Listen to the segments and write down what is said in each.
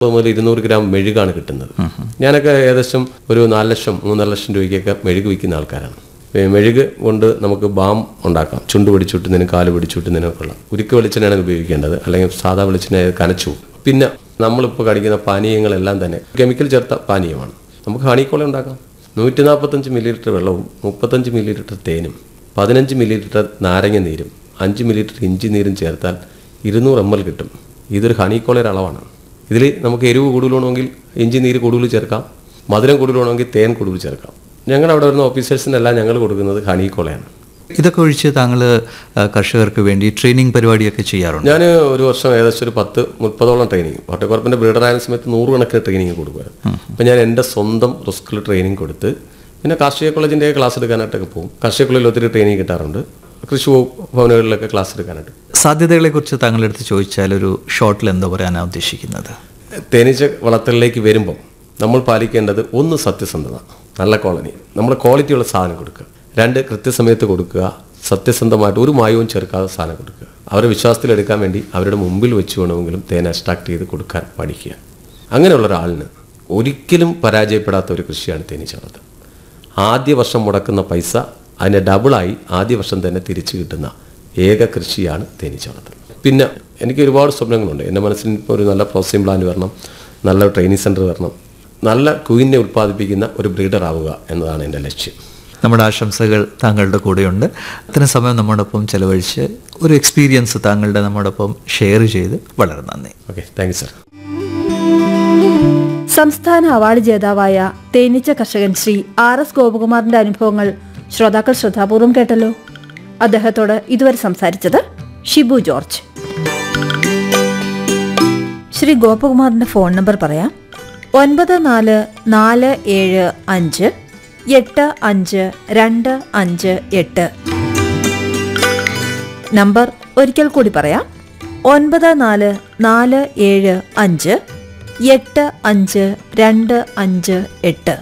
മുതൽ ഇരുന്നൂറ് ഗ്രാം മെഴുകാണ് കിട്ടുന്നത് ഞാനൊക്കെ ഏകദേശം ഒരു നാല് ലക്ഷം മൂന്നര ലക്ഷം രൂപയ്ക്കൊക്കെ മെഴുക് വിൽക്കുന്ന ആൾക്കാരാണ് ഏ, മെഴുക് കൊണ്ട് നമുക്ക് ബാം ഉണ്ടാക്കാം ചുണ്ട് പിടിച്ചുവിട്ടുന്നതിനും കാല് പിടിച്ചുവിട്ടുന്നതിനും ഒക്കെ ഉള്ള ഉരുക്ക് വെളിച്ചെണ്ണയാണ് ഉപയോഗിക്കേണ്ടത് അല്ലെങ്കിൽ സാധാ വെളിച്ചെണ്ണ കനച്ചു പോകും. പിന്നെ നമ്മളിപ്പോൾ കഴിക്കുന്ന പാനീയങ്ങളെല്ലാം തന്നെ കെമിക്കൽ ചേർത്ത പാനീയമാണ് നമുക്ക് ഹണിക്കോള ഉണ്ടാക്കാം നൂറ്റി നാൽപ്പത്തഞ്ച് മില്ലി ലിറ്റർ വെള്ളവും മുപ്പത്തഞ്ച് മില്ലി ലിറ്റർ തേനും പതിനഞ്ച് മില്ലി ലിറ്റർ നാരങ്ങ നീരും അഞ്ച് മില്ലി ലിറ്റർ ഇഞ്ചി നീരും ചേർത്താൽ ഇരുന്നൂറ് എം എൽ കിട്ടും ഇതൊരു ഹണിക്കോളയുടെ അളവാണ് ഇതിൽ നമുക്ക് എരിവ് കൂടുതൽ വേണമെങ്കിൽ ഇഞ്ചി നീര് കൂടുതൽ ചേർക്കാം മധുരം കൂടുതൽ വേണമെങ്കിൽ തേൻ കൂടുതൽ ചേർക്കാം ഞങ്ങളുടെ അവിടെ വരുന്ന ഓഫീസേഴ്സിനെല്ലാം ഞങ്ങൾ കൊടുക്കുന്നത് ഹണിക്കോളയാണ് ഇതൊക്കെ ഒഴിച്ച് താങ്കൾ ആ, കർഷകർക്ക് വേണ്ടി ട്രെയിനിങ് പരിപാടിയൊക്കെ ചെയ്യാറുണ്ട് ഞാൻ ഒരു വർഷം ഏകദേശം ഒരു പത്ത് മുപ്പതോളം ട്രെയിനിങ് വട്ടക്കുറപ്പിൻ്റെ ബ്രീഡറായ സമയത്ത് നൂറുകണക്കിന് ട്രെയിനിങ് കൊടുക്കുമായിരുന്നു അപ്പം ഞാൻ എൻ്റെ സ്വന്തം റിസ്കിൽ ട്രെയിനിങ് കൊടുത്ത് പിന്നെ കാർഷിക കോളേജിൻ്റെ ക്ലാസ് എടുക്കാനായിട്ടൊക്കെ പോകും കാർഷിക കോളേജിൽ ഒത്തിരി ട്രെയിനിങ് കിട്ടാറുണ്ട് കൃഷി വകുപ്പ് ഭവനുകളിലൊക്കെ ക്ലാസ് എടുക്കാനായിട്ട് സാധ്യതകളെക്കുറിച്ച് താങ്കളുടെ അടുത്ത് ചോദിച്ചാൽ ഒരു ഷോർട്ടിൽ എന്താ പറയാനാണ് ഉദ്ദേശിക്കുന്നത് തേനീച്ച വളർത്തലിലേക്ക് വരുമ്പം നമ്മൾ പാലിക്കേണ്ടത് ഒന്ന് സത്യസന്ധത നല്ല കോളനി നമ്മൾ ക്വാളിറ്റിയുള്ള സാധനം കൊടുക്കുക രണ്ട് കൃത്യസമയത്ത് കൊടുക്കുക സത്യസന്ധമായിട്ട് ഒരു മായവും ചേർക്കാതെ സാധനം കൊടുക്കുക അവരെ വിശ്വാസത്തിലെടുക്കാൻ വേണ്ടി അവരുടെ മുമ്പിൽ വെച്ച് വേണമെങ്കിലും തേൻ എക്സ്ട്രാക്ട് ചെയ്ത് കൊടുക്കാൻ പഠിക്കുക അങ്ങനെയുള്ള ഒരാളിന് ഒരിക്കലും പരാജയപ്പെടാത്ത ഒരു കൃഷിയാണ് തേനീച്ച വളർത്തൽ ആദ്യ വർഷം മുടക്കുന്ന പൈസ അതിൻ്റെ ഡബിളായി ആദ്യ വർഷം തന്നെ തിരിച്ചു കിട്ടുന്ന ഏക കൃഷിയാണ് തേനീച്ച വളർത്തൽ പിന്നെ എനിക്ക് ഒരുപാട് സ്വപ്നങ്ങളുണ്ട് എൻ്റെ മനസ്സിൽ ഇപ്പോൾ ഒരു നല്ല പ്രോസസ്സിംഗ് പ്ലാൻ വരണം നല്ല ട്രെയിനിങ് സെൻറ്റർ വരണം നല്ല കുയിനെ ഉൽപ്പാദിപ്പിക്കുന്ന ഒരു ബ്രീഡർ ആവുക എന്നതാണ് എൻ്റെ ലക്ഷ്യം നമ്മുടെ ആശംസകൾ താങ്കളുടെ കൂടെയുണ്ട് അത്തരം സമയം നമ്മോടൊപ്പം ചെലവഴിച്ച് ഒരു എക്സ്പീരിയൻസ് താങ്കളുടെ നമ്മോടൊപ്പം ഷെയർ ചെയ്ത് വളരെ നന്ദി ഓക്കെ താങ്ക് യു സർ സംസ്ഥാന അവാർഡ് ജേതാവായ തേനീച്ച കർഷകൻ ശ്രീ ആർ എസ് ഗോപകുമാറിന്റെ അനുഭവങ്ങൾ ശ്രോതാക്കൾ ശ്രദ്ധാപൂർവം കേട്ടല്ലോ അദ്ദേഹത്തോട് ഇതുവരെ സംസാരിച്ചത് ഷിബു ജോർജ് ശ്രീ ഗോപകുമാറിന്റെ ഫോൺ നമ്പർ പറയാം ഒൻപത് നാല് നാല് ഏഴ് അഞ്ച് എട്ട് അഞ്ച് രണ്ട് അഞ്ച് എട്ട് നമ്പർ ഒരിക്കൽ കൂടി പറയാം ഒൻപത് നാല് നാല് ഏഴ് അഞ്ച് എട്ട് അഞ്ച് രണ്ട് അഞ്ച് എട്ട്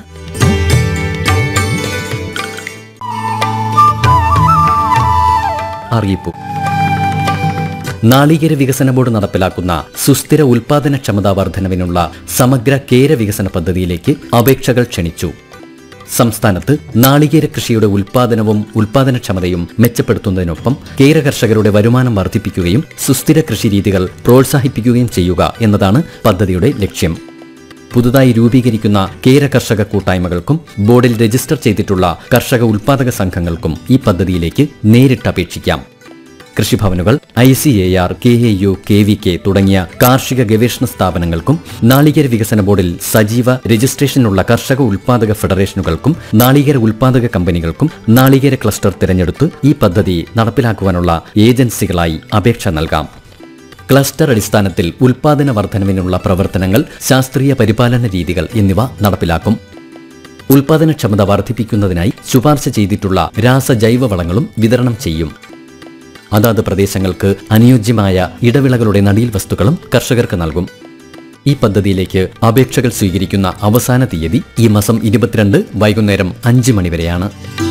അറിയിപ്പു നാളികേര വികസന ബോർഡ് നടപ്പിലാക്കുന്ന സുസ്ഥിര ഉൽപാദനക്ഷമതാ വർധനവിനുള്ള സമഗ്ര കേര വികസന പദ്ധതിയിലേക്ക് അപേക്ഷകൾ ക്ഷണിച്ചു സംസ്ഥാനത്ത് നാളികേര കൃഷിയുടെ ഉൽപാദനവും ഉൽപാദനക്ഷമതയും മെച്ചപ്പെടുത്തുന്നതിനൊപ്പം കേര കർഷകരുടെ വരുമാനം വർദ്ധിപ്പിക്കുകയും സുസ്ഥിര കൃഷി രീതികൾ പ്രോത്സാഹിപ്പിക്കുകയും ചെയ്യുക എന്നതാണ് പദ്ധതിയുടെ ലക്ഷ്യം പുതുതായി രൂപീകരിക്കുന്ന കേര കർഷക കൂട്ടായ്മകൾക്കും ബോർഡിൽ രജിസ്റ്റർ ചെയ്തിട്ടുള്ള കർഷക ഉൽപാദക സംഘങ്ങൾക്കും ഈ പദ്ധതിയിലേക്ക് നേരിട്ട് അപേക്ഷിക്കാം കൃഷിഭവനുകൾ I C A R K A U K V K തുടങ്ങിയ കാർഷിക ഗവേഷണ സ്ഥാപനങ്ങൾക്കും നാളികേര വികസന ബോർഡിൽ സജീവ രജിസ്ട്രേഷനുള്ള കർഷക ഉൽപാദക ഫെഡറേഷനുകൾക്കും നാളികേര ഉൽപാദക കമ്പനികൾക്കും നാളികേര ക്ലസ്റ്റർ തിരഞ്ഞെടുത്ത് ഈ പദ്ധതി നടപ്പിലാക്കുവാനുള്ള ഏജൻസികളായി അപേക്ഷ നൽകാം ക്ലസ്റ്റർ അടിസ്ഥാനത്തിൽ ഉൽപാദന വർധനവിനുള്ള പ്രവർത്തനങ്ങൾ ശാസ്ത്രീയ പരിപാലന രീതികൾ എന്നിവ നടപ്പിലാക്കും ഉൽപാദനക്ഷമത വർദ്ധിപ്പിക്കുന്നതിനായി ശുപാർശ ചെയ്തിട്ടുള്ള രാസജൈവ വളങ്ങളും വിതരണം ചെയ്യും അതാത് പ്രദേശങ്ങൾക്ക് അനുയോജ്യമായ ഇടവിളകളുടെ നടീൽ വസ്തുക്കളും കർഷകർക്ക് നൽകും ഈ പദ്ധതിയിലേക്ക് അപേക്ഷകൾ സ്വീകരിക്കുന്ന അവസാന തീയതി ഈ മാസം ഇരുപത്തിരണ്ട് വൈകുന്നേരം അഞ്ച് മണിവരെയാണ്